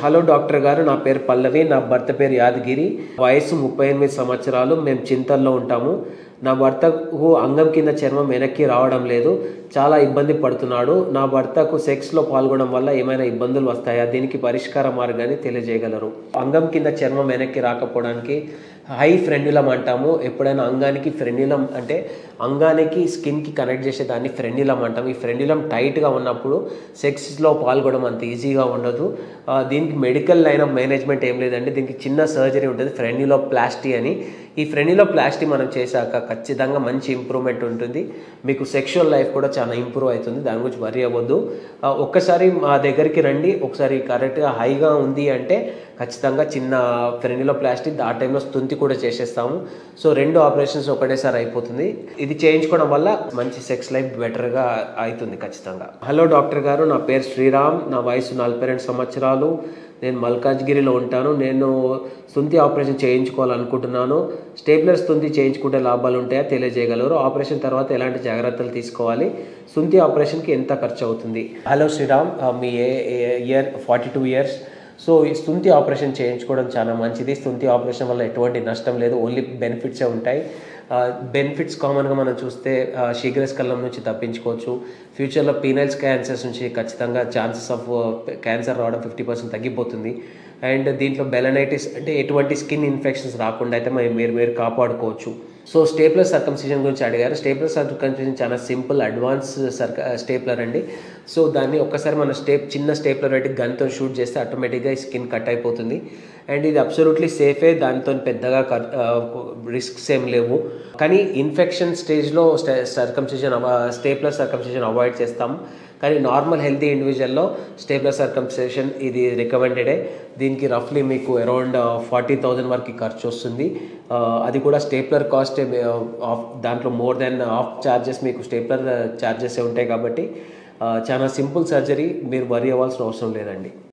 hello doctor గారు నా పేరు పల్లవి నా భర్త పేరు యాదగిరి వయసు ముప్పై ఎనిమిది సంవత్సరాలు మేము చింతల్లో ఉంటాము నా భర్తకు అంగం కింద చర్మం వెనక్కి రావడం లేదు చాలా ఇబ్బంది పడుతున్నాడు నా భర్తకు సెక్స్లో పాల్గొనడం వల్ల ఏమైనా ఇబ్బందులు వస్తాయా దీనికి పరిష్కార మార్గాన్ని తెలియజేయగలరు అంగం కింద చర్మం వెనక్కి రాకపోవడానికి హై ఫ్రెండ్యులం అంటాము ఎప్పుడైనా అంగానికి ఫ్రెండ్యులం అంటే అంగానికి స్కిన్కి కనెక్ట్ చేసే దాన్ని ఫ్రెండ్యులం అంటాం ఈ ఫ్రెండ్యులం టైట్గా ఉన్నప్పుడు సెక్స్లో పాల్గొనడం అంత ఈజీగా ఉండదు ఆ, దీనికి మెడికల్ లైన్ ఆఫ్ మేనేజ్మెంట్ ఏం లేదండి దీనికి చిన్న సర్జరీ ఉంటుంది ఫ్రెండ్యులో ప్లాస్టీ అని ఈ ఫ్రెండ్యులో ప్లాస్టీ మనం చేశాక ఖచ్చితంగా మంచి ఇంప్రూవ్మెంట్ ఉంటుంది మీకు సెక్షువల్ లైఫ్ కూడా చాలా ఇంప్రూవ్ అవుతుంది దాని గురించి వరి అవ్వద్దు ఆ, ఒక్కసారి మా దగ్గరికి రండి ఒకసారి కరెక్ట్గా హైగా ఉంది అంటే ఖచ్చితంగా చిన్న ఫ్రెండ్లో ప్లాస్టిక్ ఆ టైంలో స్తుంతి కూడా చేసేస్తాము సో రెండు ఆపరేషన్స్ ఒకటేసారి అయిపోతుంది ఇది చేయించుకోవడం వల్ల మంచి సెక్స్ లైఫ్ బెటర్గా అవుతుంది ఖచ్చితంగా హలో డాక్టర్ గారు నా పేరు శ్రీరామ్ నా వయసు నలభై రెండు సంవత్సరాలు నేను మల్కాజ్గిరిలో ఉంటాను నేను స్తుంతి ఆపరేషన్ చేయించుకోవాలనుకుంటున్నాను స్టేప్లర్ స్తుంతి చేయించుకుంటే లాభాలు ఉంటాయా తెలియజేయగలరు ఆపరేషన్ తర్వాత ఎలాంటి జాగ్రత్తలు తీసుకోవాలి స్తుంతి ఆపరేషన్కి ఎంత ఖర్చు అవుతుంది హలో శ్రీరామ్ ఆ, మీ ఏ year forty two years so ఈ స్తుంతి ఆపరేషన్ చేయించుకోవడం చాలా మంచిది స్తుంతి ఆపరేషన్ వల్ల ఎటువంటి నష్టం లేదు ఓన్లీ బెనిఫిట్సే ఉంటాయి బెనిఫిట్స్ కామన్గా మనం చూస్తే శీఘ్రస్ కళ్ళం నుంచి తప్పించుకోవచ్చు ఫ్యూచర్లో పీనల్స్ క్యాన్సర్స్ నుంచి ఖచ్చితంగా ఛాన్సెస్ ఆఫ్ క్యాన్సర్ రావడం ఫిఫ్టీ పర్సెంట్ తగ్గిపోతుంది అండ్ దీంట్లో బెలనైటిస్ అంటే ఎటువంటి స్కిన్ ఇన్ఫెక్షన్స్ రాకుండా అయితే మరి మీరు మీరు కాపాడుకోవచ్చు సో స్టేప్లర్ సర్కంసిజన్ గురించి అడిగారు స్టేప్లర్ సర్కంసిజన్ చాలా సింపుల్ అడ్వాన్స్ సర్క స్టేప్లర్ అండి సో దాన్ని ఒక్కసారి మన స్టేప్ చిన్న స్టేప్లర్ పెట్టి గన్తో షూట్ చేస్తే ఆటోమేటిక్గా ఈ స్కిన్ కట్ అయిపోతుంది అండ్ ఇది అబ్సల్యూట్లీ సేఫే దాంతో పెద్దగా రిస్క్స్ ఏం లేవు కానీ ఇన్ఫెక్షన్ స్టేజ్లో సర్కంసిజన్ స్టేప్లర్ సర్కంసిజన్ అవాయిడ్ చేస్తాం కానీ నార్మల్ హెల్తీ ఇండివిజువల్లో స్టేప్లర్ సర్కంసేషన్ ఇది రికమెండెడే దీనికి రఫ్లీ మీకు అరౌండ్ ఫార్టీ థౌజండ్ వరకు ఖర్చు వస్తుంది ఆ, అది కూడా స్టేప్లర్ కాస్ట్ ఆఫ్ దాంట్లో మోర్ దెన్ ఆఫ్ ఛార్జెస్ మీకు స్టేప్లర్ ఛార్జెస్ ఉంటాయి కాబట్టి ఆ, చాలా సింపుల్ సర్జరీ మీరు వరి అవ్వాల్సిన అవసరం లేదండి